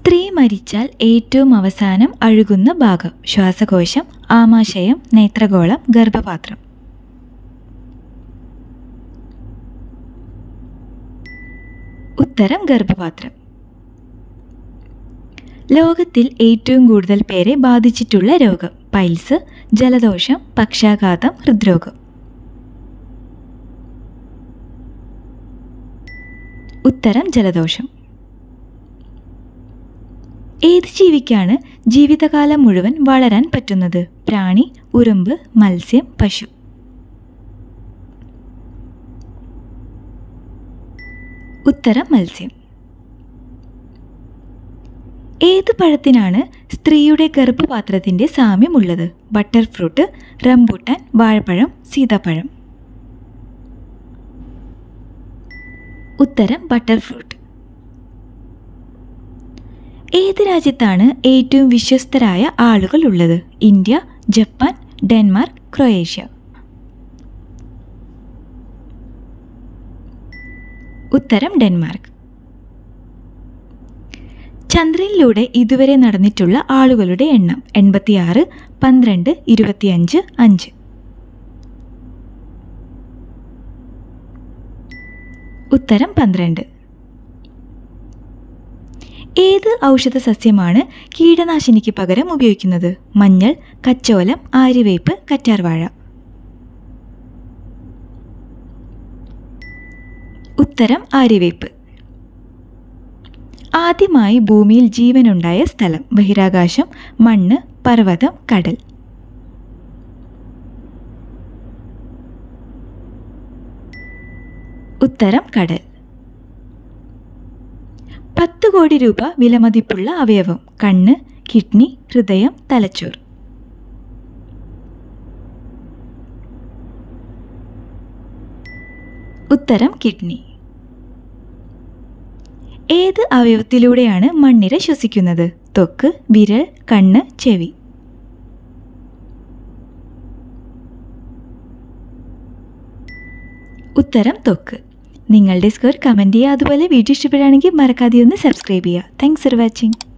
സ്ത്രീ മരിച്ചാൽ ഏറ്റവും അവസാനം അഴുകുന്ന ഭാഗം ശ്വാസകോശം ആമാശയം നേത്രഗോളം ഗർഭപാത്രം ഉത്തരം ഗർഭപാത്രം ലോകത്തിൽ ഏറ്റവും കൂടുതൽ പേരെ ബാധിച്ചിട്ടുള്ള രോഗം പൈൽസ് ജലദോഷം പക്ഷാഘാതം ഹൃദ്രോഗം ഉത്തരം ജലദോഷം ഏത് ജീവിക്കാണ് ജീവിതകാലം മുഴുവൻ വളരാൻ പറ്റുന്നത് പ്രാണി ഉറുമ്പ് മത്സ്യം പശു ഉത്തരം മത്സ്യം ഏത് പഴത്തിനാണ് സ്ത്രീയുടെ ഗർഭപാത്രത്തിൻ്റെ സാമ്യമുള്ളത് ബട്ടർ ഫ്രൂട്ട് റംബൂട്ടാൻ വാഴപ്പഴം സീതാപ്പഴം ഉത്തരം ബട്ടർ ഫ്രൂട്ട് ഏത് രാജ്യത്താണ് ഏറ്റവും വിശ്വസ്തരായ ആളുകൾ ഉള്ളത് ഇന്ത്യ ജപ്പാൻ ഡെൻമാർക്ക് ക്രൊയേഷ്യ ഉത്തരം ഡെൻമാർക്ക് ചന്ദ്രനിലൂടെ ഇതുവരെ നടന്നിട്ടുള്ള ആളുകളുടെ എണ്ണം എൺപത്തിയാറ് പന്ത്രണ്ട് ഇരുപത്തിയഞ്ച് അഞ്ച് ഉത്തരം പന്ത്രണ്ട് ഏത് ഔഷധ സസ്യമാണ് കീടനാശിനിക്ക് പകരം ഉപയോഗിക്കുന്നത് മഞ്ഞൾ കച്ചോലം ആര്യവേപ്പ് കറ്റാർവാഴ ഉത്തരം ആര്യവേപ്പ് ആദ്യമായി ഭൂമിയിൽ ജീവനുണ്ടായ സ്ഥലം ബഹിരാകാശം മണ്ണ് പർവ്വതം കടൽ ഉത്തരം കടൽ പത്ത് കോടി രൂപ വിലമതിപ്പുള്ള അവയവം കണ്ണ് കിഡ്നി ഹൃദയം തലച്ചോർ ഉത്തരം കിഡ്നി ഏത് അവയവത്തിലൂടെയാണ് മണ്ണിര ശ്വസിക്കുന്നത് ത്വക്ക് വിരൽ കണ്ണ് ചെവി ഉത്തരം ത്വക്ക് നിങ്ങളുടെ സ്കോർ കമൻറ്റ് ചെയ്യുക അതുപോലെ വീഡിയോ ഇഷ്ടപ്പെടുകയാണെങ്കിൽ മറക്കാതെ ഒന്ന് സബ്സ്ക്രൈബ് ചെയ്യുക താങ്ക്സ് ഫോർ വാച്ചിങ്